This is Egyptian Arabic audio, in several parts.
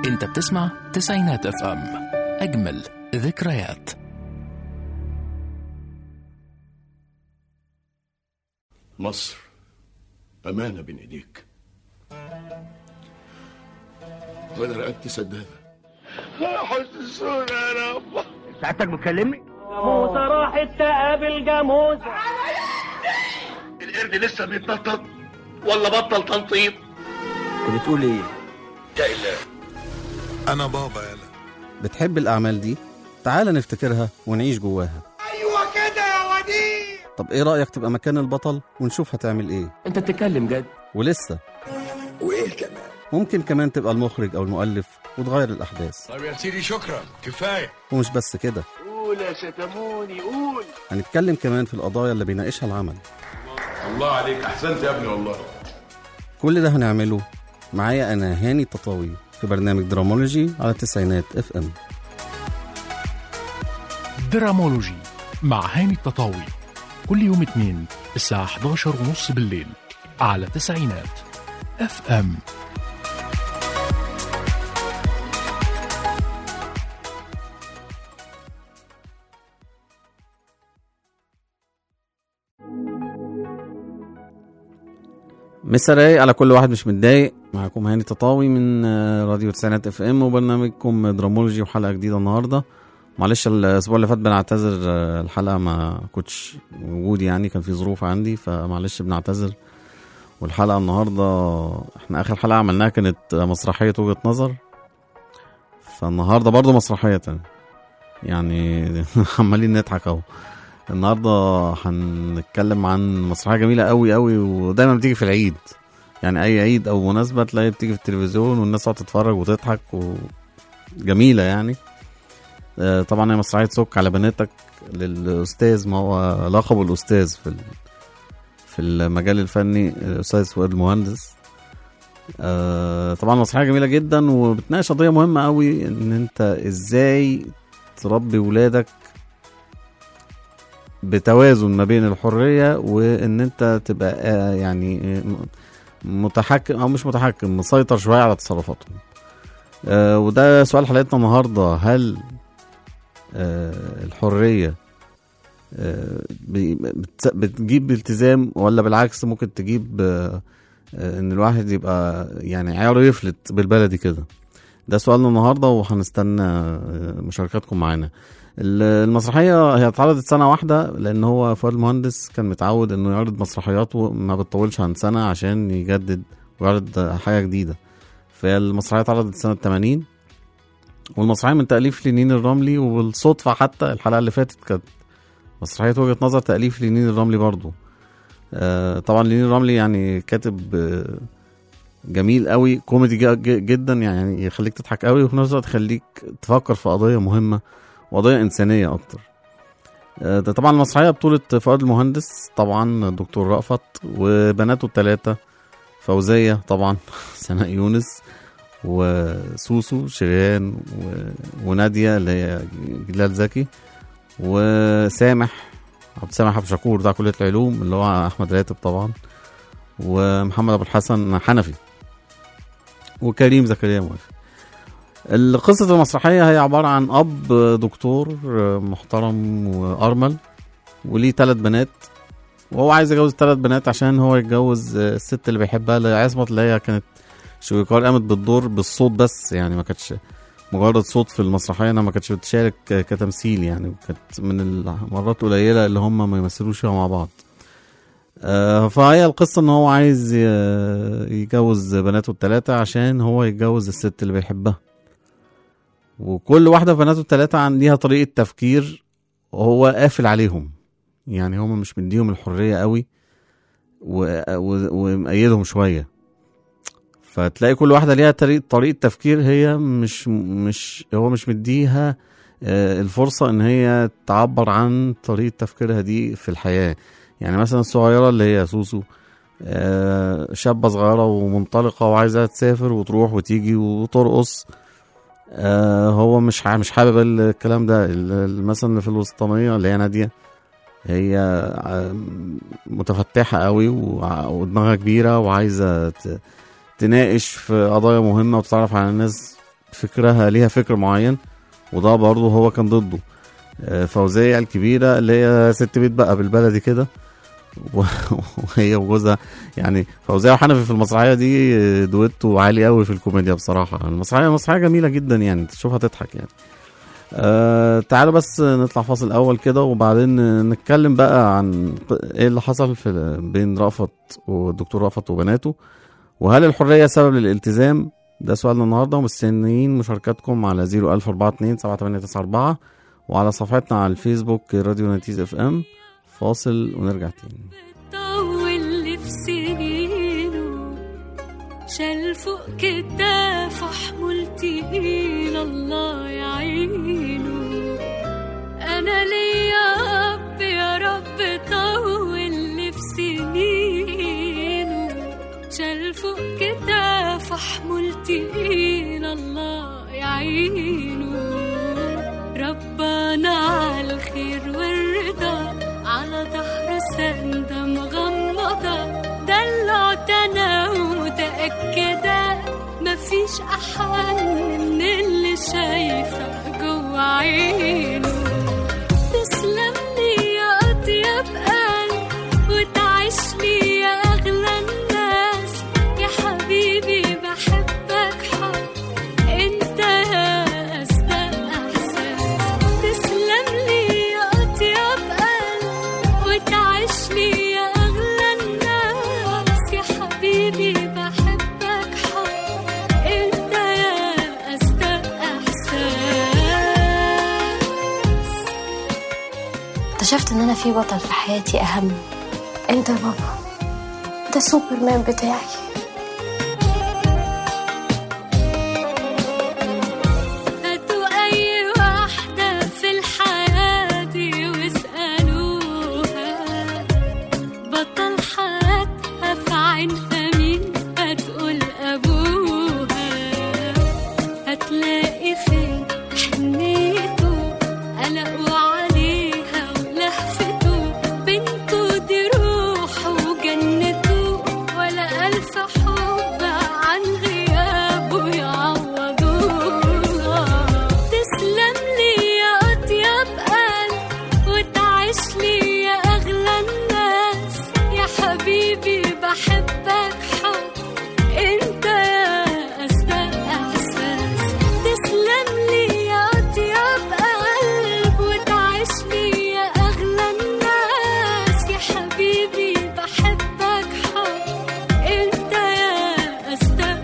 انت بتسمع تسعينات اف ام اجمل ذكريات مصر أمانة بين إيديك وأنا رقبتي سدادة حسسونا يا رب سعادتك بتكلمني؟ موسى راحت تقابل جاموس القرد لسه بيتنطط ولا بطل تنطيط انت بتقول ايه؟ يا إله أنا بابا يلا بتحب الأعمال دي؟ تعال نفتكرها ونعيش جواها أيوة كده يا وديع طب إيه رأيك تبقى مكان البطل ونشوف هتعمل إيه؟ انت بتتكلم جد ولسه وإيه كمان؟ ممكن كمان تبقى المخرج أو المؤلف وتغير الأحداث طب يا سيدي شكرا كفاية ومش بس كده قول يا ستموني قول هنتكلم كمان في القضايا اللي بيناقشها العمل الله عليك أحسنت يا ابني والله كل ده هنعمله معايا أنا هاني التطاوي في برنامج درامولوجي على التسعينات اف ام درامولوجي مع هاني التطاوي كل يوم اثنين الساعة 11 ونص بالليل على تسعينات اف ام مسا رايق على كل واحد مش متضايق معاكم هاني تطاوي من آه، راديو تسعينات اف ام وبرنامجكم درامولوجي وحلقه جديده النهارده معلش الاسبوع اللي فات بنعتذر آه، الحلقه ما كنتش موجود يعني كان في ظروف عندي فمعلش بنعتذر والحلقه النهارده احنا اخر حلقه عملناها كانت مسرحيه وجهه نظر فالنهارده برضو مسرحيه تانية يعني عمالين نضحك اهو النهارده هنتكلم عن مسرحيه جميله قوي قوي ودايما بتيجي في العيد يعني اي عيد او مناسبه تلاقي بتيجي في التلفزيون والناس تقعد تتفرج وتضحك وجميله يعني آه، طبعا هي مسرحيه سك على بناتك للاستاذ ما هو لقبه الاستاذ في ال- في المجال الفني الاستاذ فؤاد المهندس آه، طبعا مسرحيه جميله جدا وبتناقش قضيه مهمه قوي ان انت ازاي تربي ولادك بتوازن ما بين الحريه وان انت تبقى آه، يعني آه، متحكم او مش متحكم مسيطر شويه على تصرفاتهم آه، وده سؤال حلقتنا النهارده هل آه، الحريه آه، بي- بت- بتجيب التزام ولا بالعكس ممكن تجيب آه، آه، ان الواحد يبقى يعني عياره يفلت بالبلدي كده ده سؤالنا النهارده وهنستنى آه، مشاركاتكم معانا ال- المسرحيه هي اتعرضت سنه واحده لان هو فؤاد المهندس كان متعود انه يعرض مسرحياته ما بتطولش عن سنه عشان يجدد ويعرض حاجه جديده فهي المسرحيه اتعرضت سنه 80 والمسرحيه من تاليف لنين الرملي وبالصدفه حتى الحلقه اللي فاتت كانت مسرحيه وجهه نظر تاليف لنين الرملي برضو آه طبعا لنين الرملي يعني كاتب آه جميل قوي كوميدي جا- جا- جدا يعني يخليك تضحك قوي وفي نفس الوقت يخليك تفكر في قضيه مهمه وقضيه انسانيه اكتر آه، ده طبعا المسرحيه بطوله فؤاد المهندس طبعا دكتور رأفت وبناته الثلاثه فوزيه طبعا سناء يونس وسوسو شريان و... وناديه اللي هي جلال زكي وسامح عبد السامح ابو شكور بتاع كليه العلوم اللي هو احمد راتب طبعا ومحمد ابو الحسن حنفي وكريم زكريا موافق قصة المسرحية هي عبارة عن أب دكتور محترم وأرمل وليه ثلاث بنات وهو عايز يجوز ثلاث بنات عشان هو يتجوز الست اللي بيحبها اللي هي عصمت اللي هي كانت شويكار قامت بالدور بالصوت بس يعني ما كانتش مجرد صوت في المسرحية أنا ما كانتش بتشارك كتمثيل يعني كانت من المرات قليلة اللي هم ما يمثلوش فيها مع بعض آه، فهي القصة ان هو عايز ي- يجوز بناته التلاتة عشان هو يتجوز الست اللي بيحبها وكل واحدة في بناته التلاتة عن ليها طريقة تفكير وهو قافل عليهم يعني هم مش مديهم الحرية قوي و- و- ومقيدهم شوية فتلاقي كل واحدة ليها طريقة طريقة تفكير هي مش مش هو مش مديها آه، الفرصة ان هي تعبر عن طريقة تفكيرها دي في الحياة يعني مثلا الصغيرة اللي هي سوسو آه، شابة صغيرة ومنطلقة وعايزة تسافر وتروح وتيجي وترقص آه، هو مش ح- مش حابب الكلام ده ال- ال- مثلا اللي في الوسطانية اللي هي نادية هي آه، متفتحة قوي وع- ودماغها كبيرة وعايزة ت- تناقش في قضايا مهمة وتتعرف على الناس فكرها ليها فكر معين وده برضه هو كان ضده آه، فوزية الكبيرة اللي هي ست بيت بقى بالبلدي كده و- وهي وجوزها يعني فوزية وحنفي في المسرحية دي آه، دويتو عالي قوي في الكوميديا بصراحة المسرحية مسرحية جميلة جدا يعني تشوفها تضحك يعني أه تعالوا بس نطلع فاصل اول كده وبعدين نتكلم بقى عن ايه اللي حصل في بين رأفت والدكتور رأفت وبناته وهل الحرية سبب للالتزام ده سؤالنا النهارده ومستنيين مشاركاتكم على 01042 7894 وعلى صفحتنا على الفيسبوك راديو نتيز اف ام فاصل ونرجع تاني طول اللي في سنينه شال فوق كتافه حمول تقيل الله يعينه انا ليا اب يا رب طول اللي في سنينه شال فوق كتافه حمول تقيل الله يعينه ربنا على الخير والرضا على ظهر سندة مغمضة دلعت أنا ومتأكدة مفيش أحن من اللي شايفة جوا عينه تسلم لي يا أطيب قلب وتعيش لي يا أغلى الناس يا حبيبي بحبك حب انت يا أصدق احساس تسلم لي يا اطيب قلب وتعيش لي يا اغلى الناس يا حبيبي بحبك حب انت يا اصدق احساس اكتشفت ان انا في بطل في حياتي اهم انت يا بابا ده سوبرمان بتاعي هاتوا أي واحدة في الحياة دي واسألوها بطل حياتها في عينها مين هتقول أبوها هتلاقي فين حنيته قلقوا عليها ولهفته بنته دي روحه وجنته ولا ألف حب عن غيابه يعوضوها تسلم لي يا أطيب قلب وتعيش لي يا أغلى الناس يا حبيبي بحبك حب انت يا أصدق إحساس تسلم لي يا أطيب قلب وتعيش لي يا أغلى الناس يا حبيبي بحبك حب انت يا أصدق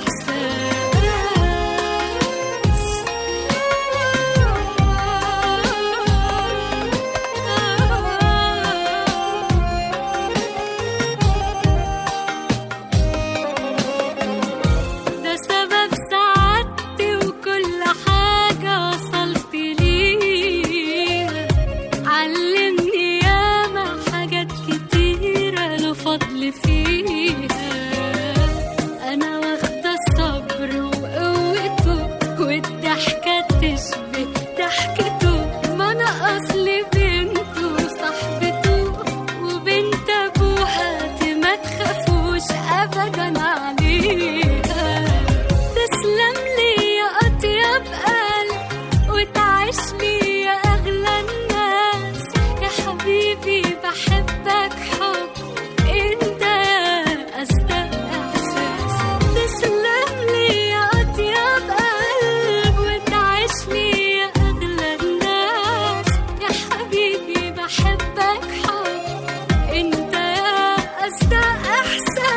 ده سبب سعادتي وكل حاجة وصلت ليها علمني ياما حاجات كتيرة له فضل فيها أنا واخدة الصبر وقوته والضحكة تشبه ضحكته ما أنا أصلي بنته وصاحبته وبنت أبوها دي ما تخافوش أبدا عليها تسلم لي يا أطيب قلب وتعيش لي يا أغلى الناس يا حبيبي بحبك حب انت يا أصدق إحساس تسلم لي يا أطيب قلب وتعيش لي يا أغلى الناس يا حبيبي بحبك حب انت يا أصدق إحساس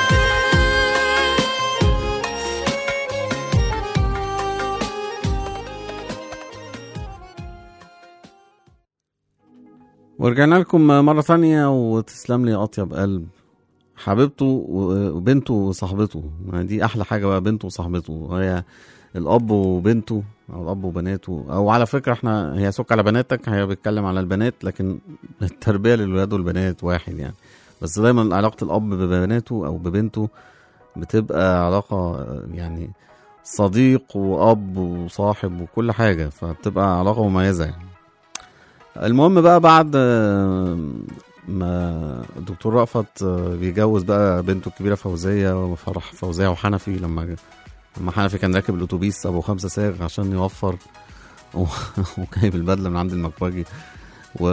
ورجعنا لكم مرة تانية وتسلم لي أطيب قلب حبيبته و- وبنته وصاحبته ما دي أحلى حاجة بقى بنته وصاحبته هي الأب وبنته أو الأب وبناته أو على فكرة احنا هي سك على بناتك هي بيتكلم على البنات لكن التربية للولاد والبنات واحد يعني بس دايما علاقة الأب ببناته أو ببنته بتبقى علاقة يعني صديق وأب وصاحب وكل حاجة فبتبقى علاقة مميزة يعني المهم بقى بعد آه، ما الدكتور رأفت آه، بيجوز بقى بنته الكبيرة فوزية وفرح فوزية وحنفي لما اما حنفي كان راكب الاتوبيس ابو خمسة ساغ عشان يوفر و- وجايب البدله من عند المكواجي و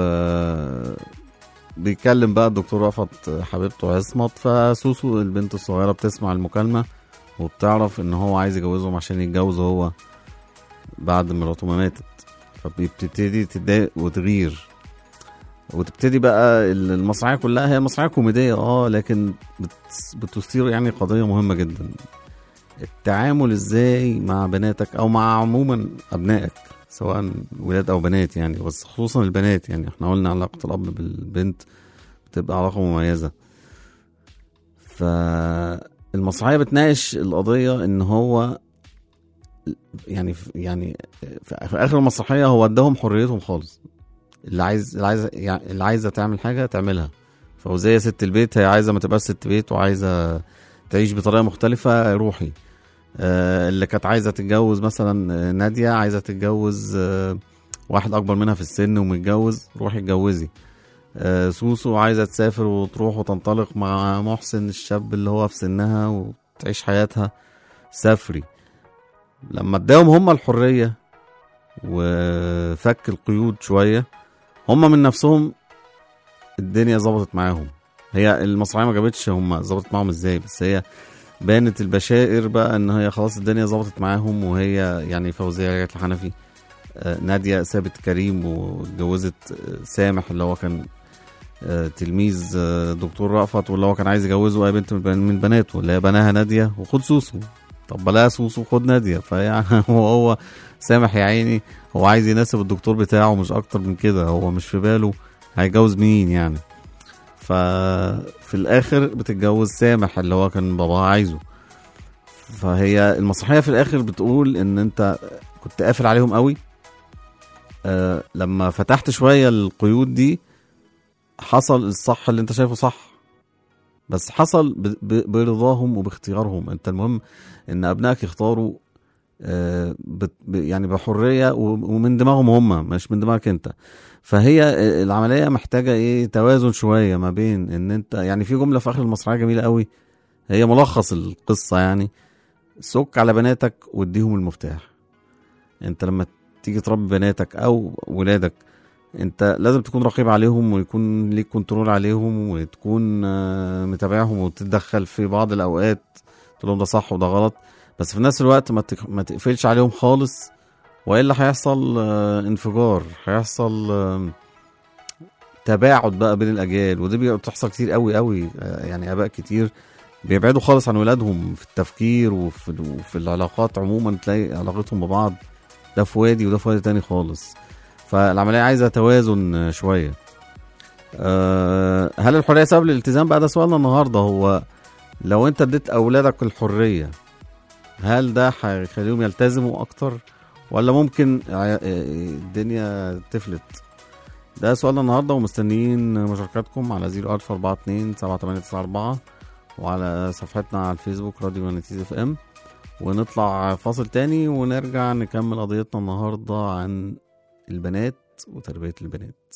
بيتكلم بقى الدكتور رفعت حبيبته عصمت فسوسو البنت الصغيره بتسمع المكالمه وبتعرف ان هو عايز يجوزهم عشان يتجوز هو بعد مراته ما ماتت فبتبتدي تتضايق وتغير وتبتدي بقى المسرحيه كلها هي مسرحيه كوميديه اه لكن بت- بتثير يعني قضيه مهمه جدا التعامل ازاي مع بناتك او مع عموما ابنائك سواء ولاد او بنات يعني بس خصوصا البنات يعني احنا قلنا علاقه الاب بالبنت بتبقى علاقه مميزه فالمسرحيه بتناقش القضيه ان هو يعني يعني في اخر المسرحيه هو اداهم حريتهم خالص اللي عايز اللي عايزه يعني اللي عايزه تعمل حاجه تعملها فوزيه ست البيت هي عايزه ما تبقاش ست بيت وعايزه تعيش بطريقه مختلفه روحي آه، اللي كانت عايزه تتجوز مثلا آه، ناديه عايزه تتجوز آه، واحد اكبر منها في السن ومتجوز روحي اتجوزي آه، سوسو عايزه تسافر وتروح وتنطلق مع محسن الشاب اللي هو في سنها وتعيش حياتها سافري لما اداهم هم الحريه وفك القيود شويه هم من نفسهم الدنيا ظبطت معاهم هي المسرحيه ما جابتش هم ظبطت معاهم ازاي بس هي بانت البشائر بقى ان هي خلاص الدنيا ظبطت معاهم وهي يعني فوزيه رجعت لحنفي آه، ناديه سابت كريم واتجوزت آه، سامح اللي هو كان آه، تلميذ آه، دكتور رأفت واللي هو كان عايز يجوزه اي بنت من بن- من بناته اللي هي بناها ناديه وخد سوسو طب بلاها سوسو وخد ناديه فيعني هو هو سامح يا عيني هو عايز يناسب الدكتور بتاعه مش اكتر من كده هو مش في باله هيجوز مين يعني ففي الاخر بتتجوز سامح اللي هو كان باباها عايزه فهي المسرحيه في الاخر بتقول ان انت كنت قافل عليهم قوي آه لما فتحت شويه القيود دي حصل الصح اللي انت شايفه صح بس حصل ب- ب- برضاهم وباختيارهم انت المهم ان ابنائك يختاروا آه، بت- ب- يعني بحريه و- ومن دماغهم هم مش من دماغك انت فهي آه، العمليه محتاجه ايه توازن شويه ما بين ان انت يعني في جمله في اخر المسرحيه جميله قوي هي ملخص القصه يعني سك على بناتك واديهم المفتاح انت لما تيجي تربي بناتك او ولادك انت لازم تكون رقيب عليهم ويكون ليك كنترول عليهم وتكون آه، متابعهم وتتدخل في بعض الاوقات تقول لهم ده صح وده غلط بس في نفس الوقت ما تك- ما تقفلش عليهم خالص والا هيحصل آه، انفجار هيحصل آه، تباعد بقى بين الاجيال ودي بي- بتحصل كتير قوي قوي آه، يعني اباء كتير بيبعدوا خالص عن ولادهم في التفكير وفي, وفي العلاقات عموما تلاقي علاقتهم ببعض ده في وادي وده في وادي تاني خالص فالعمليه عايزه توازن آه، شويه أه هل الحريه سبب الالتزام بقى ده سؤالنا النهارده هو لو انت اديت اولادك الحريه هل ده هيخليهم يلتزموا اكتر ولا ممكن ع- الدنيا تفلت ده سؤالنا النهارده ومستنيين مشاركاتكم على 0442 7894 وعلى صفحتنا على الفيسبوك راديو مانيتيز اف ام ونطلع فاصل تاني ونرجع نكمل قضيتنا النهارده عن البنات وتربية البنات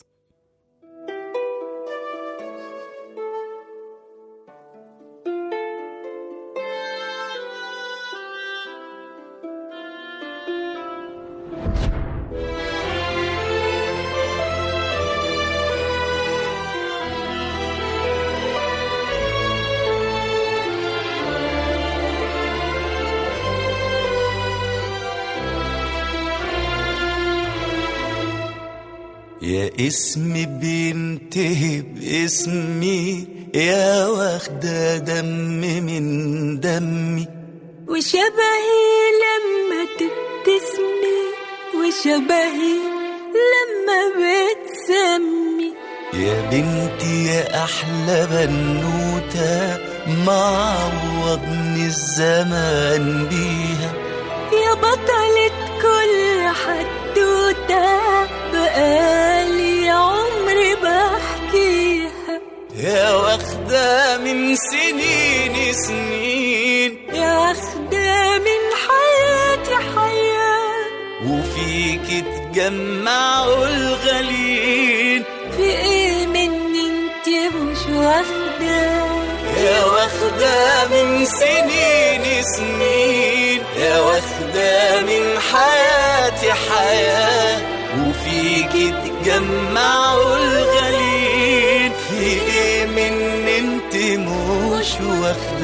يا اسمي بينتهي باسمي يا واخدة دم من دمي وشبهي لما تبتسمي وشبهي لما بتسمي يا بنتي يا أحلى بنوتة معوضني الزمان بيها يا بطلة كل حدوتة بقالي عمري بحكيها يا واخدة من سنين سنين يا واخدة من حياتي حياة وفيك تجمعوا الغالين في ايه مني انت مش واخدة يا واخدة من سنين سنين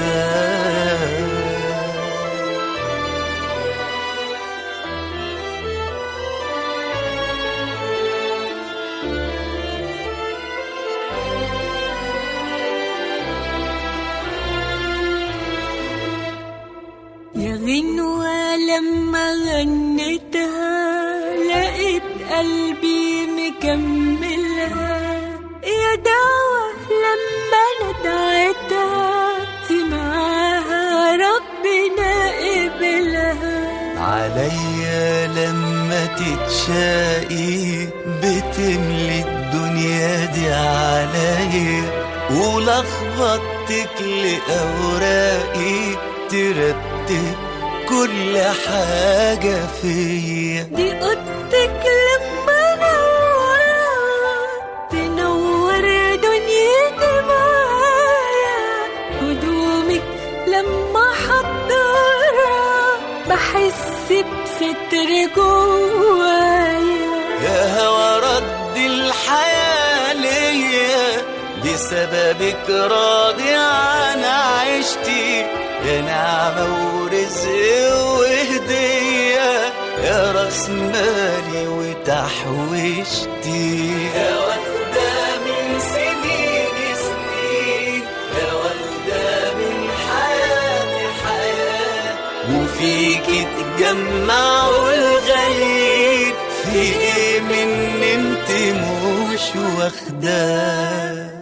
وخداه يا غنوة لما غنيتها لقيت قلبي مكملها يا دعوة لما ندعتها سمعها ربنا قبلها عليا لما تتشاقي بتملي الدنيا دي عليا ولخبطتك لأوراقي ترتب كل حاجة فيا دي اوضتك لما نورها تنور دنيتي معايا هدومك لما حضرها بحس بستر جوايا يا هوى رد الحياة ليا بسببك راضي عن عيشتي يا نعمة ورزق وهدية يا راس مالي وتحويشتي يا واخدة من سنين سنين يا واخدة من حياتي حياة وفيك تجمعوا الغالين في ايه من انت مش واخداه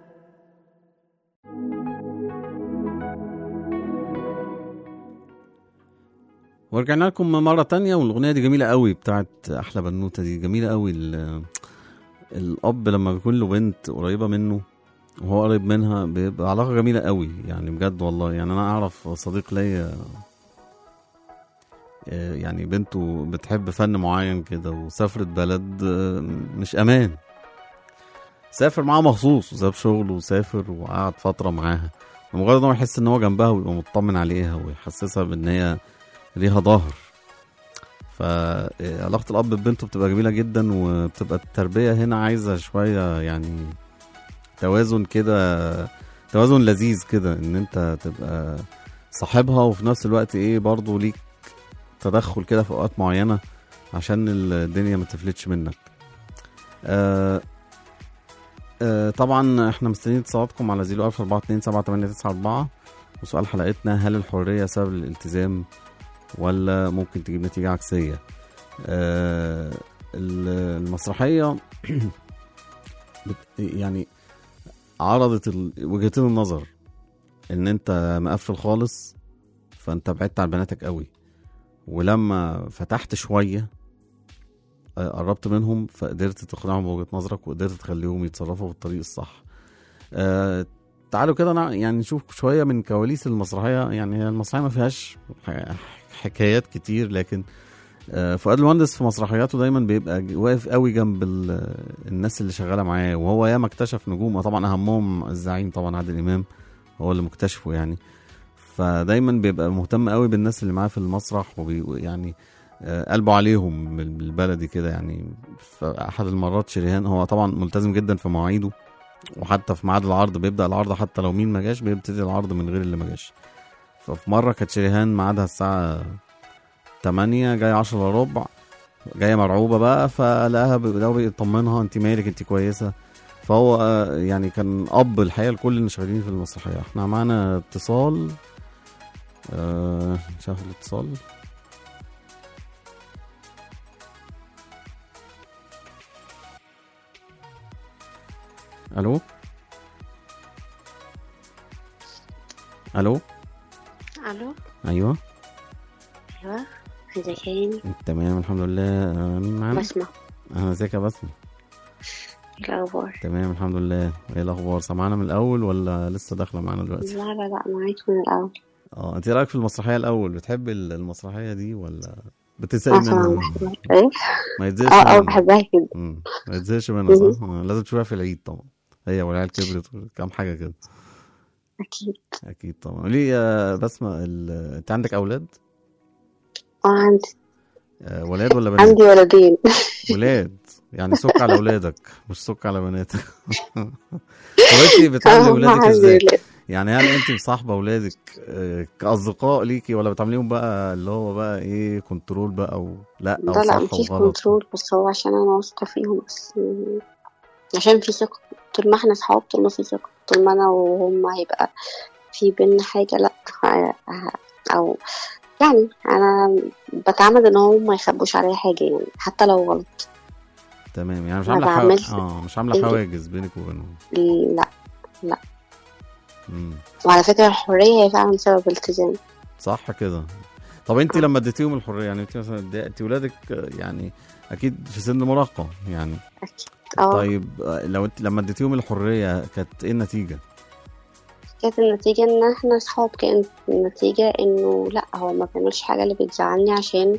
ورجعنا لكم مرة تانية والأغنية دي جميلة قوي بتاعت أحلى بنوتة دي جميلة قوي ال- الأب لما بيكون له بنت قريبة منه وهو قريب منها بيبقى علاقة جميلة قوي يعني بجد والله يعني أنا أعرف صديق ليا آه، يعني بنته بتحب فن معين كده وسافرت بلد آه، مش أمان سافر معاها مخصوص وساب شغله وسافر وقعد فترة معاها مجرد ان هو يحس ان هو جنبها ويبقى مطمن عليها ويحسسها بان هي ليها ظهر فعلاقة الأب ببنته بتبقى جميلة جدا وبتبقى التربية هنا عايزة شوية يعني توازن كده توازن لذيذ كده ان انت تبقى صاحبها وفي نفس الوقت ايه برضه ليك تدخل كده في اوقات معينة عشان الدنيا ما تفلتش منك آه آه طبعا احنا مستنيين اتصالاتكم على 014278994 وسؤال حلقتنا هل الحرية سبب الالتزام ولا ممكن تجيب نتيجة عكسية آه ال- المسرحية بت يعني عرضت ال- وجهتين النظر ان انت مقفل خالص فانت بعدت عن بناتك قوي ولما فتحت شوية آه، قربت منهم فقدرت تقنعهم بوجهة نظرك وقدرت تخليهم يتصرفوا بالطريق الصح آه تعالوا كده نع- يعني نشوف شوية من كواليس المسرحية يعني هي المسرحية ما فيهاش ح- حكايات كتير لكن آه، فؤاد المهندس في مسرحياته دايما بيبقى ج- واقف قوي جنب ال- الناس اللي شغاله معاه وهو ياما اكتشف نجوم طبعا اهمهم الزعيم طبعا عادل امام هو اللي مكتشفه يعني فدايما بيبقى مهتم قوي بالناس اللي معاه في المسرح ويعني قلبه عليهم بال- بالبلدي كده يعني فاحد المرات شريهان هو طبعا ملتزم جدا في مواعيده وحتى في ميعاد العرض بيبدا العرض حتى لو مين ما جاش بيبتدي العرض من غير اللي ما جاش ففي مره كانت شريهان ميعادها الساعه 8 جاي 10 الا ربع جايه مرعوبه بقى فلقاها ده بيطمنها انت مالك انت كويسه فهو آه، يعني كان اب الحقيقه لكل اللي شغالين في المسرحيه احنا معانا اتصال آه شاف الاتصال الو الو الو ايوه ايوه ازيك يا هاني تمام الحمد لله آه، مين معانا بسمة اهلا ازيك يا بسمة ايه الاخبار تمام الحمد لله ايه الاخبار سمعنا من الاول ولا لسه داخله معانا دلوقتي لا لا لا معاك من الاول اه انت إيه رايك في المسرحيه الاول بتحب ال- المسرحيه دي ولا بتسألي اه طبعا منها بحبها ايه ما يتزهقش اه اه منها بحبها جدا مم. ما يتزهقش منها صح آه، لازم تشوفها في العيد طبعا هي والعيال كبرت كام حاجه كده اكيد اكيد طبعا ليه يا بسمة ال... انت عندك اولاد اه عندي آه، ولاد ولا بنات عندي ولدين ولاد يعني سك على اولادك مش سك على بناتك طب انت بتعاملي اه ولادك عندي ازاي ولاد يعني هل انت مصاحبه اولادك آه، كاصدقاء ليكي ولا بتعامليهم بقى اللي هو بقى ايه كنترول بقى او لا او ده لا صح مفيش وغلط كنترول بس هو عشان انا واثقة فيهم بس م- عشان في ثقة طول ما احنا صحاب طول ما في ثقة طول ما انا وهم هيبقى في بينا حاجة لا ه- ه- او يعني انا بتعمد ان هم ما يخبوش عليا حاجة يعني حتى لو غلط تمام يعني مش ما عامله حوا... بعملش. اه مش عامله إيه؟ حواجز بينك وبينهم لا لا مم. وعلى فكرة الحرية هي فعلا سبب التزام صح كده طب انت لما اديتيهم الحريه يعني انت مثلا ادي- انت ولادك آه، يعني اكيد في سن مراهقه يعني اه طيب آه، لو انت لما اديتيهم الحريه كانت ايه النتيجه كانت النتيجة ان احنا صحاب كانت النتيجة انه لا هو ما بيعملش حاجة اللي بتزعلني عشان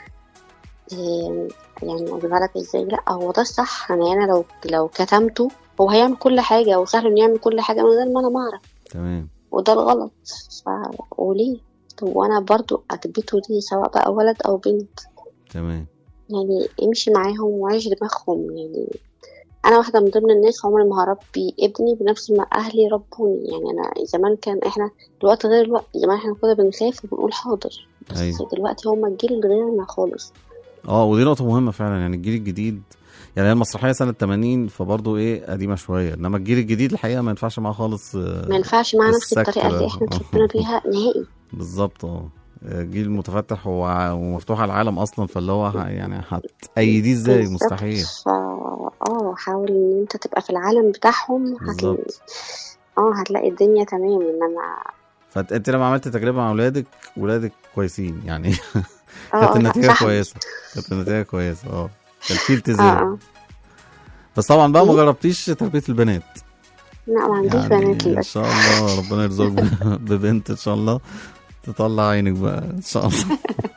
إيه، يعني اقولها لك ازاي لا هو ده الصح يعني انا لو لو كتمته هو هيعمل كل حاجة وسهل انه يعمل كل حاجة من غير ما انا ما اعرف تمام وده الغلط ف... وليه طب وانا برضو اثبته ليه سواء بقى ولد او بنت تمام يعني امشي معاهم وعيش دماغهم يعني انا واحده من ضمن الناس عمري ما هربي ابني بنفس ما اهلي ربوني يعني انا زمان كان احنا الوقت غير الوقت زمان احنا كنا بنخاف وبنقول حاضر بس أيوة. دلوقتي هما الجيل غيرنا خالص اه ودي نقطه مهمه فعلا يعني الجيل الجديد يعني هي المسرحيه سنه 80 فبرضه ايه قديمه شويه انما الجيل الجديد الحقيقه ما ينفعش معاه خالص آه، ما ينفعش معانا نفس السكر. الطريقه اللي احنا اتربينا بيها نهائي بالظبط اه جيل متفتح وع- ومفتوح على العالم اصلا فاللي هو ه- يعني هتأيديه ازاي بالظبط. مستحيل فا اه حاول ان انت تبقى في العالم بتاعهم هتلاقي بالظبط اه هتلاقي الدنيا تمام انما فانت لما عملت تجربه مع اولادك ولادك كويسين يعني اه كانت لا، النتيجه صح. كويسه كانت النتيجه كويسه اه كان في اه التزام اه بس طبعا بقى ما إيه؟ جربتيش تربيه البنات لا ما عنديش يعني بنات ان للاسف شاء الله ربنا يرزقك ب- ببنت ان شاء الله تطلع عينك بقى ان شاء الله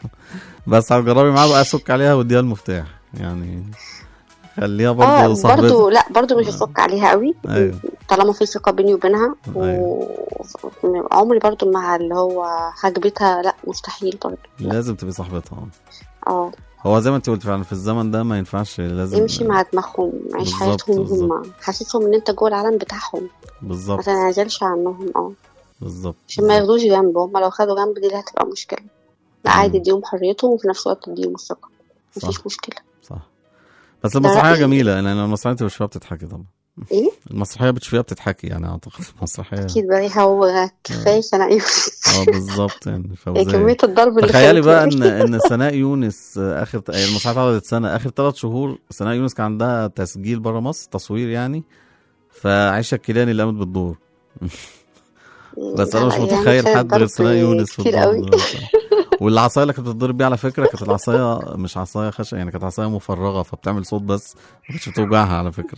بس هتجربي معاها بقى سك عليها واديها المفتاح يعني خليها اه برضه برضو صاحبتك لا برضو مش هفك عليها قوي ايوه طالما في ثقة بيني وبينها ايوه وعمري برضو مع اللي هو هجبتها لا مستحيل برضو لازم تبقي صاحبتها اه هو زي ما انت قلت فعلا في الزمن ده ما ينفعش لازم امشي مع دماغهم عيش بالظبط، حياتهم بالظبط. هم حسسهم ان انت جوه العالم بتاعهم ما بالظبط تنعزلش عنهم اه بالظبط عشان ما ياخدوش جنب هم لو خدوا جنب دي اللي هتبقى مشكلة لا مم. عادي اديهم حريتهم وفي نفس الوقت اديهم الثقة صح مفيش مشكلة صح بس ده المسرحيه رأيي. جميله لان المسرحيه انت بتشوفيها بتضحكي طبعا ايه المسرحيه بتشوفيها بتضحكي يعني اعتقد المسرحيه اكيد بقى هو كفاية سنة يوسف اه بالظبط يعني فوزية كمية الضرب اللي تخيلي خدته. بقى ان ان سناء يونس آه، اخر هي المسرحيه اتعرضت سنه اخر ثلاث شهور سناء يونس كان عندها تسجيل بره مصر تصوير يعني فعائشه الكيلاني اللي قامت بالدور بس انا مش يعني متخيل كانت حد غير ضرب سناء يونس في كتير الدور قوي. ده. والعصايه اللي كانت بتضرب بيها على فكره كانت العصايه مش عصايه خشب يعني كانت عصايه مفرغه فبتعمل صوت بس ما كانتش بتوجعها على فكره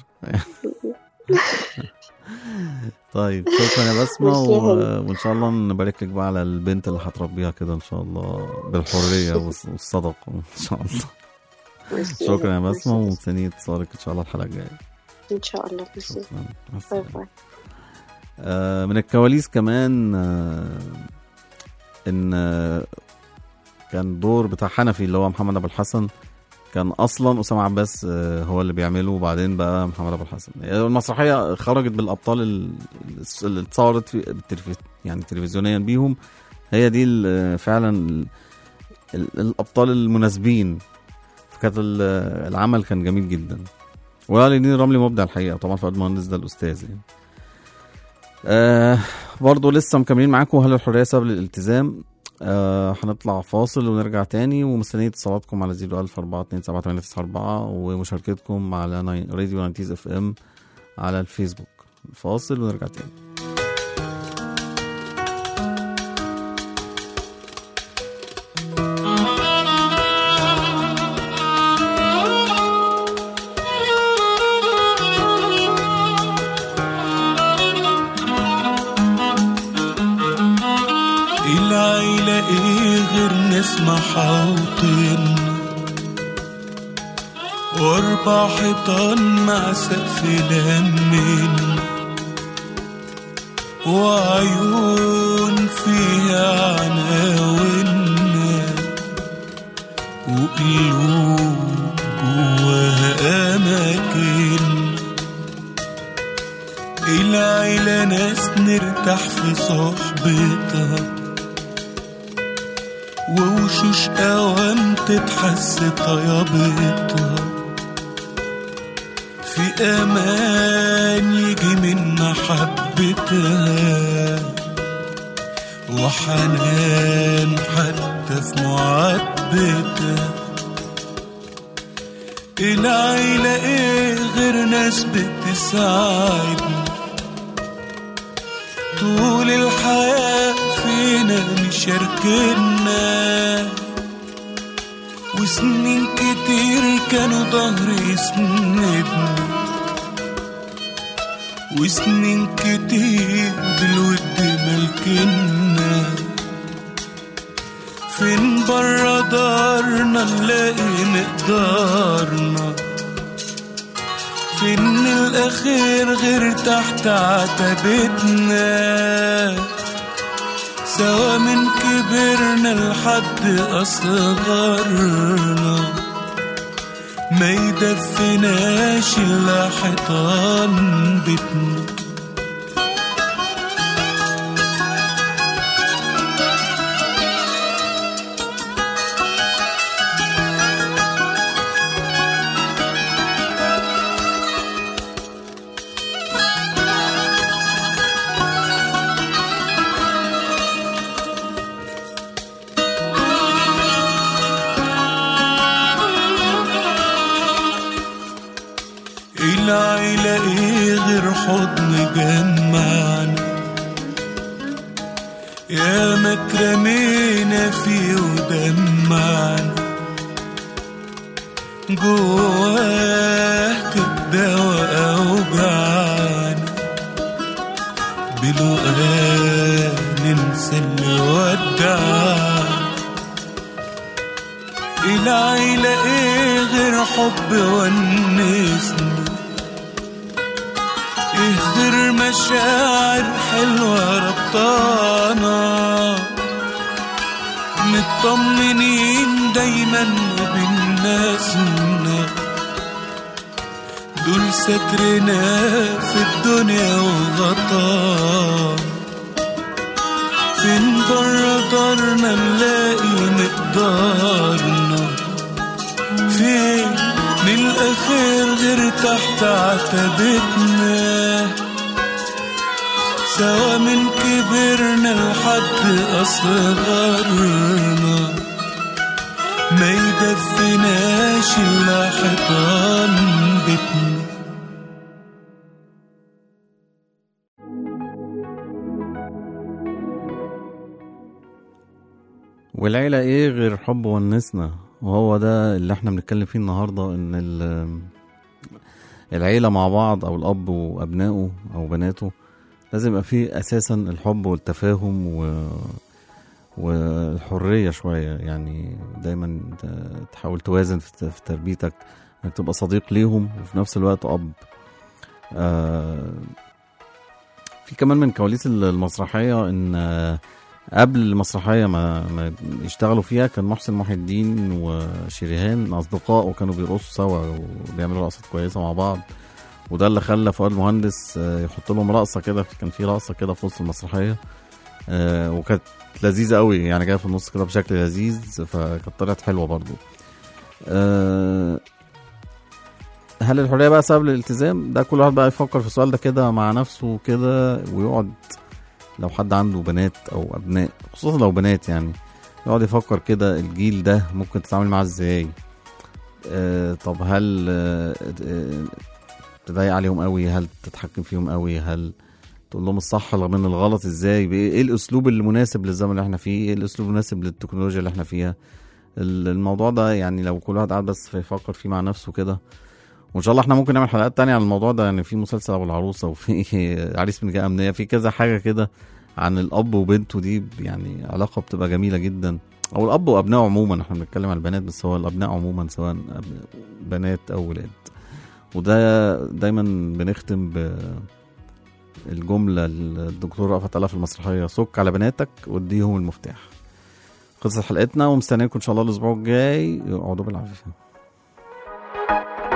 طيب شكرا يا بسمه ميرسي يا و... هاني. وان شاء الله نبارك لك بقى على البنت اللي هتربيها كده ان شاء الله بالحريه والص- والصدق ان شاء الله ميرسي شكرا يا هاني. بسمه ومستنيين اتصالك ان شاء الله الحلقه الجايه ان شاء الله ميرسي شكرا مع باي السلامه باي آه، من الكواليس كمان آه، ان آه، كان دور بتاع حنفي اللي هو محمد ابو الحسن كان اصلا اسامه عباس آه، هو اللي بيعمله وبعدين بقى محمد ابو الحسن المسرحيه خرجت بالابطال ال- اللي اتصورت في بالتلفي- يعني تلفزيونيا بيهم هي دي ال- فعلا ال- ال- الابطال المناسبين فكانت ال- العمل كان جميل جدا ولا لدين رملي مبدع الحقيقه طبعا فؤاد مهندس ده الاستاذ يعني آه برضو لسه مكملين معاكم هل الحرية سبب للالتزام آه هنطلع فاصل ونرجع تاني ومستنيين اتصالاتكم على 010427894 ومشاركتكم على ناي- راديو 90 اف ام على الفيسبوك فاصل ونرجع تاني العيلة ايه غير ناس محاوطين واربع حيطان مع سقف لمين وعيون فيها عناوين وقلوب جواها أماكن العيلة ناس نرتاح في ووشوش اوام تتحس طيابتها في امان يجي من محبتها وحنان حتى في معاتبتها العيلة ايه غير ناس بتساعدنا طول الحياة فينا مشاركنا وسنين كتير كانوا ظهري يسندنا وسنين كتير بالود ملكنا فين برا دارنا نلاقي مقدارنا فين الأخير غير تحت عتبتنا سوا من كبرنا لحد أصغرنا ما يدفناش إلا حيطان بيتنا العيلة ايه غير حضن جمعنا يا ما اترمينا فيه ودمعنا جواه تداوى أوجعنا بلقاه ننسى اللي ودعنا العيلة ايه غير حب ونسنا ايه غير مشاعر حلوة ربطانا مطمنين دايما بالناسنا دول سترنا في الدنيا وغطانا فين برا دارنا نلاقي مقدارنا فين من الأخير غير تحت عتبتنا سوا من كبرنا لحد أصغرنا ما يدفناش إلا حيطان بيتنا والعيلة ايه غير حب ونسنا وهو ده اللي احنا بنتكلم فيه النهاردة ان ال- العيلة مع بعض او الاب وابنائه او بناته لازم يبقى فيه اساسا الحب والتفاهم و... والحرية شوية يعني دايما ت- تحاول توازن في ت- في تربيتك انك تبقى صديق ليهم وفي نفس الوقت اب آه في كمان من كواليس المسرحية ان آه، قبل المسرحية ما, ما يشتغلوا فيها كان محسن محي الدين وشريهان أصدقاء وكانوا بيرقصوا سوا وبيعملوا رقصات كويسة مع بعض وده اللي خلى فؤاد المهندس آه، يحط لهم رقصة كده كان في رقصة كده في وسط المسرحية آه، وكانت لذيذة قوي يعني جاية في النص كده بشكل لذيذ فكانت طلعت حلوة برضو آه، هل الحرية بقى سبب الالتزام ده كل واحد بقى يفكر في السؤال ده كده مع نفسه كده ويقعد لو حد عنده بنات او ابناء خصوصا لو بنات يعني يقعد يفكر كده الجيل ده ممكن تتعامل معاه ازاي آه طب هل آه آه، تضايق عليهم قوي هل تتحكم فيهم قوي هل تقول لهم الصح من الغلط ازاي بايه ايه الاسلوب المناسب للزمن اللي احنا فيه ايه الاسلوب المناسب للتكنولوجيا اللي احنا فيها ال- الموضوع ده يعني لو كل واحد قاعد بس يفكر فيه مع نفسه كده وان شاء الله احنا ممكن نعمل حلقات تانية عن الموضوع ده يعني في مسلسل ابو العروسه وفي عريس من جهه امنيه في كذا حاجه كده عن الاب وبنته دي يعني علاقه بتبقى جميله جدا او الاب وابنائه عموما احنا بنتكلم عن البنات بس هو الابناء عموما سواء أب- بنات او ولاد وده دايما بنختم ب الجملة اللي الدكتور رأفت قالها في المسرحية سك على بناتك واديهم المفتاح خلصت حلقتنا ومستنيكم ان شاء الله الاسبوع الجاي اقعدوا بالعافية